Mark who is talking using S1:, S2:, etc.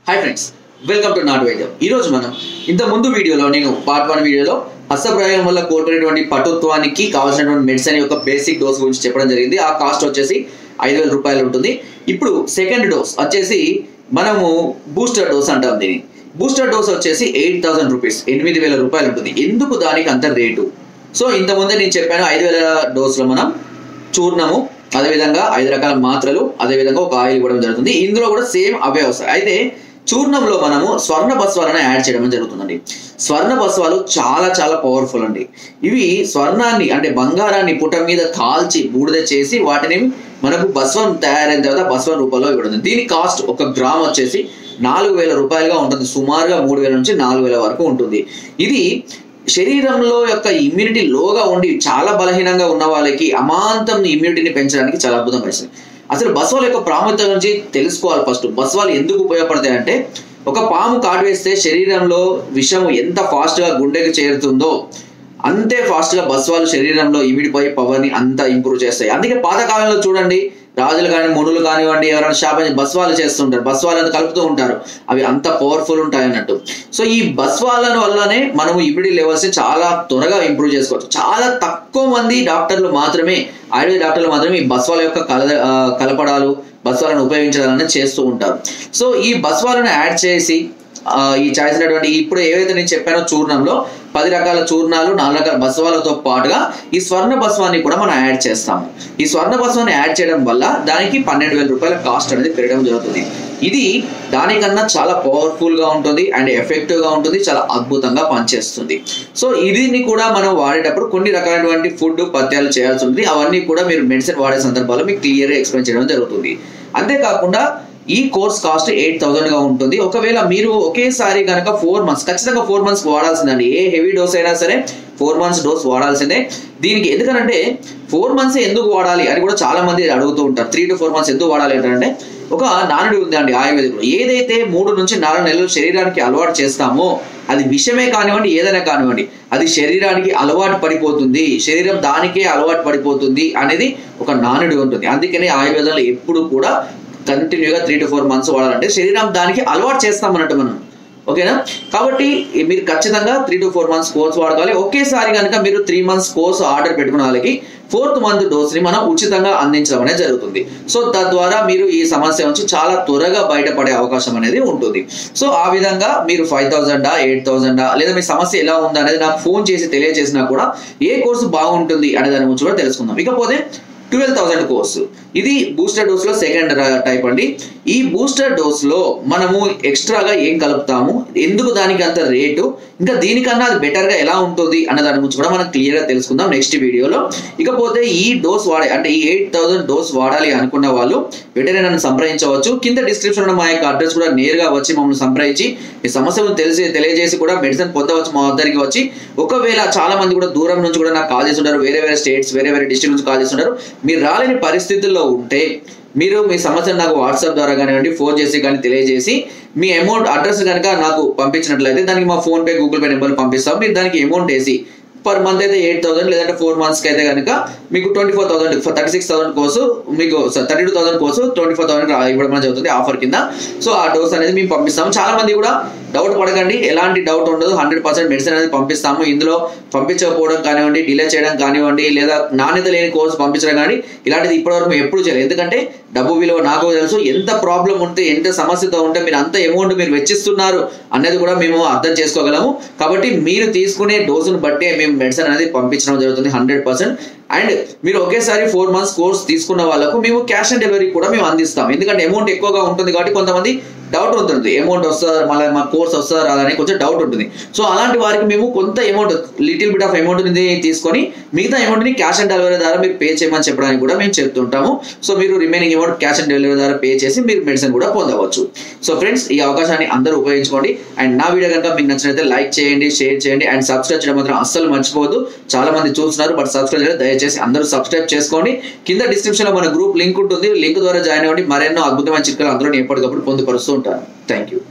S1: hi friends welcome to నాట్ వైద్యం ఈ రోజు మనం ఇంత ముందు వీడియోలో నేను పార్ట్ వన్ వీడియోలో హస్తప్రయోగం వల్ల కోల్పోయినటువంటి పటుత్వానికి కావాల్సినటువంటి మెడిసిన్ యొక్క బేసిక్ డోస్ గురించి చెప్పడం జరిగింది ఆ కాస్ట్ వచ్చేసి ఐదు వేల రూపాయలు ఉంటుంది ఇప్పుడు సెకండ్ డోస్ వచ్చేసి మనము బూస్టర్ డోస్ అంటాం దీన్ని బూస్టర్ డోస్ వచ్చేసి ఎయిట్ థౌసండ్ రూపీస్ ఎనిమిది వేల రూపాయలు ఉంటుంది ఎందుకు దానికి అంత రేటు సో ఇంతకుముందే నేను చెప్పాను ఐదు వేల డోస్లో మనం చూర్ణము అదేవిధంగా ఐదు రకాల మాత్రలు అదేవిధంగా ఒక ఆయిల్ ఇవ్వడం జరుగుతుంది ఇందులో కూడా సేమ్ అవే వస్తాయి అయితే చూర్ణంలో మనము స్వర్ణ బస్వాలను యాడ్ చేయడం జరుగుతుందండి స్వర్ణ బస్వాలు చాలా చాలా పవర్ఫుల్ అండి ఇవి స్వర్ణాన్ని అంటే బంగారాన్ని పుట మీద కాల్చి బూడిద చేసి వాటిని మనకు బస్వం తయారైన తర్వాత బస్వం రూపంలో ఇవ్వడం దీని కాస్ట్ ఒక గ్రామ్ వచ్చేసి నాలుగు వేల రూపాయలుగా ఉంటుంది సుమారుగా మూడు వేల నుంచి నాలుగు వేల వరకు ఉంటుంది ఇది శరీరంలో యొక్క ఇమ్యూనిటీ లోగా ఉండి చాలా బలహీనంగా ఉన్న వాళ్ళకి అమాంతం ఇమ్యూనిటీని పెంచడానికి చాలా అద్భుతం పనిస్తుంది అసలు బస్వాల యొక్క ప్రాముఖ్యత గురించి తెలుసుకోవాలి ఫస్ట్ బస్వాలు ఎందుకు ఉపయోగపడతాయి అంటే ఒక పాము కాటు వేస్తే శరీరంలో విషం ఎంత ఫాస్ట్గా గుండెకి చేరుతుందో అంతే ఫాస్ట్గా బస్వాలు శరీరంలో ఇమిడిపోయి పవర్ని అంత ఇంప్రూవ్ చేస్తాయి అందుకే పాతకాలంలో చూడండి రాజులు కానీ మునులు కానివ్వండి ఎవరైనా శాపం బస్వాలు చేస్తుంటారు బస్వాలను కలుపుతూ ఉంటారు అవి అంత పవర్ఫుల్ ఉంటాయి అన్నట్టు సో ఈ బస్వాలను వల్లనే మనము ఇమ్యూనిటీ లెవెల్స్ చాలా త్వరగా ఇంప్రూవ్ చేసుకోవచ్చు చాలా తక్కువ మంది డాక్టర్లు మాత్రమే ఆయుర్వేద డాక్టర్లు మాత్రమే ఈ బస్వాల యొక్క కల ఆ, కలపడాలు బస్వాలను ఉపయోగించడం అనేది చేస్తూ ఉంటారు సో ఈ బస్వాలను యాడ్ చేసి ఆ, ఈ చేసినటువంటి ఇప్పుడు ఏవైతే నేను చెప్పానో చూర్ణంలో పది రకాల చూర్ణాలు నాలుగు రకాల బస్వాలతో పాటుగా ఈ స్వర్ణ బస్వాన్ని కూడా మనం యాడ్ చేస్తాము ఈ స్వర్ణ బస్వాన్ని యాడ్ చేయడం వల్ల దానికి పన్నెండు వేల రూపాయల కాస్ట్ అనేది పెరగడం జరుగుతుంది ఇది దానికన్నా చాలా పవర్ఫుల్ గా ఉంటుంది అండ్ ఎఫెక్టివ్ గా ఉంటుంది చాలా అద్భుతంగా పనిచేస్తుంది సో ఇది కూడా మనం వాడేటప్పుడు కొన్ని రకాలైనటువంటి ఫుడ్ పథ్యాలు చేయాల్సి ఉంటుంది అవన్నీ కూడా మీరు మెడిసిన్ వాడే సందర్భాల్లో మీకు క్లియర్గా ఎక్స్ప్లెయిన్ చేయడం జరుగుతుంది అంతేకాకుండా ఈ కోర్స్ కాస్ట్ ఎయిట్ థౌసండ్ గా ఉంటుంది ఒకవేళ మీరు ఒకేసారి కనుక ఫోర్ మంత్స్ ఖచ్చితంగా ఫోర్ మంత్స్ వాడాల్సిందండి ఏ హెవీ డోస్ అయినా సరే ఫోర్ మంత్స్ డోస్ వాడాల్సిందే దీనికి ఎందుకనంటే ఫోర్ మంత్స్ ఎందుకు వాడాలి అని కూడా చాలా మంది అడుగుతూ ఉంటారు త్రీ టు ఫోర్ మంత్స్ ఎందుకు వాడాలి అంటే ఒక నానుడి ఉంది అండి ఆయుర్వేదికలో ఏదైతే మూడు నుంచి నాలుగు నెలలు శరీరానికి అలవాటు చేస్తామో అది విషమే కానివ్వండి ఏదైనా కానివ్వండి అది శరీరానికి అలవాటు పడిపోతుంది శరీరం దానికే అలవాటు పడిపోతుంది అనేది ఒక నానుడి ఉంటుంది అందుకనే ఆయుర్వేదంలో ఎప్పుడు కూడా కంటిన్యూగా త్రీ టు ఫోర్ మంత్స్ వాడాలంటే శరీరం దానికి అలవాటు చేస్తాం అన్నట్టు మనం ఓకేనా కాబట్టి మీరు ఖచ్చితంగా three to four months course వాడుకోవాలి ఒకేసారి కనుక మీరు త్రీ మంత్స్ కోర్స్ ఆర్డర్ పెట్టుకున్న వాళ్ళకి ఫోర్త్ మంత్ డోస్ ని మనం ఉచితంగా అందించడం అనేది జరుగుతుంది సో తద్వారా మీరు ఈ సమస్య నుంచి చాలా త్వరగా బయటపడే అవకాశం అనేది ఉంటుంది సో ఆ విధంగా మీరు ఫైవ్ థౌసండా ఎయిట్ థౌసండా లేదా మీ సమస్య ఎలా ఉందా అనేది నాకు ఫోన్ చేసి తెలియజేసినా కూడా ఏ కోర్సు బాగుంటుంది అనే దాని గురించి కూడా తెలుసుకుందాం ఇకపోతే ట్వెల్వ్ థౌసండ్ కోర్సు ఇది బూస్టర్ డోస్ లో సెకండ్ టైప్ అండి ఈ బూస్టర్ డోస్ లో మనము ఎక్స్ట్రాగా ఏం కలుపుతాము ఎందుకు దానికి అంత రేటు ఇంకా దీనికన్నా అది బెటర్ గా ఎలా ఉంటుంది అన్న దాని గురించి కూడా మనం క్లియర్ గా తెలుసుకుందాం నెక్స్ట్ వీడియోలో ఇకపోతే ఈ డోస్ వాడే అంటే ఈ ఎయిట్ థౌసండ్ డోస్ వాడాలి అనుకున్న వాళ్ళు వెంటనే నన్ను సంప్రదించవచ్చు కింద డిస్క్రిప్షన్ ఉన్న మా యొక్క అడ్రస్ కూడా నేరుగా వచ్చి మమ్మల్ని సంప్రదించి మీ సమస్యను తెలిసి తెలియజేసి కూడా మెడిసిన్ పొందవచ్చు మా వద్దరికి వచ్చి ఒకవేళ చాలా మంది కూడా దూరం నుంచి కూడా నాకు కాల్ చేస్తుంటారు వేరే వేరే స్టేట్స్ వేరే వేరే డిస్ట్రిక్ట్ నుంచి కాల్ చేస్తుంటారు మీరు రాలేని పరిస్థితుల్లో ఉంటే మీరు మీ సమస్యను నాకు వాట్సాప్ ద్వారా కానివ్వండి ఫోన్ చేసి కానీ తెలియజేసి మీ అమౌంట్ అడ్రస్ కనుక నాకు పంపించినట్లయితే దానికి మా PhonePe Google Pay number పంపిస్తాం మీరు దానికి అమౌంట్ వేసి పర్ మంత్ అయితే ఎయిట్ థౌసండ్ లేదంటే ఫోర్ మంత్స్కి అయితే కనుక మీకు twenty four thousand thirty six thousand course మీకు thirty two thousand course twenty four thousand ఇవ్వడం అనేది జరుగుతుంది ఆఫర్ కింద సో ఆ డోస్ అనేది మేము పంపిస్తాము చాలా మంది కూడా డౌట్ పడకండి ఎలాంటి డౌట్ ఉండదు హండ్రెడ్ పర్సెంట్ మెడిసిన్ అనేది పంపిస్తాము ఇందులో పంపించకపోవడం కానివ్వండి డిలే చేయడం కానివ్వండి లేదా నాణ్యత లేని కోర్సు పంపించడం కానీ ఇలాంటిది ఇప్పటివరకు మేము ఎప్పుడు చేయలేదు ఎందుకంటే డబ్బు విలువ నాకు తెలుసు ఎంత ప్రాబ్లం ఉంటే ఎంత సమస్యతో ఉంటే మీరు అంత అమౌంట్ మీరు వెచ్చిస్తున్నారు అనేది కూడా మేము అర్థం చేసుకోగలము కాబట్టి మీరు తీసుకునే డోసును బట్టే మేము మెడిసిన్ అనేది పంపించడం జరుగుతుంది హండ్రెడ్ పర్సెంట్ అండ్ మీరు ఒకేసారి ఫోర్ మంత్స్ కోర్స్ తీసుకున్న వాళ్ళకు మేము క్యాష్ ఆన్ డెలివరీ కూడా మేము అందిస్తాం ఎందుకంటే అమౌంట్ ఎక్కువగా ఉంటుంది కాబట్టి కొంతమంది డౌట్ ఉంటుంది అమౌంట్ వస్తుందా మళ్ళీ మా కోర్స్ వస్తుందా రాదని కొంచెం డౌట్ ఉంటుంది సో అలాంటి వారికి మేము కొంత amount little bit of amount ని తీసుకొని మిగతా అమౌంట్ ని క్యాష్ ఆన్ డెలివరీ ద్వారా మీరు పే చేయమని చెప్పడానికి కూడా మేము చెప్తుంటాము సో మీరు remaining amount cash on delivery ద్వారా పే చేసి మీరు మెడిసిన్ కూడా పొందవచ్చు సో ఫ్రెండ్స్ ఈ అవకాశాన్ని అందరూ ఉపయోగించుకోండి అండ్ నా వీడియో కనుక మీకు నచ్చినట్లయితే లైక్ చేయండి షేర్ చేయండి అండ్ సబ్స్క్రైబ్ చేయడం మాత్రం అస్సలు మర్చిపోవద్దు చాలా మంది చూస్తున్నారు బట్ సబ్స్క్రైబ్ చేయడం దయచేసి అందరూ సబ్స్క్రైబ్ చేసుకోండి కింద డిస్క్రిప్షన్ లో మన గ్రూప్ లింక్ ఉంటుంది లింక్ ద్వారా జాయిన్ అవ్వండి మరెన్నో అద్భుతమైన చిట్కాలు అందరూ ఎప్పటికప్పుడు పొందుపరుస్తూ ఉంటారు థ్యాంక్ యూ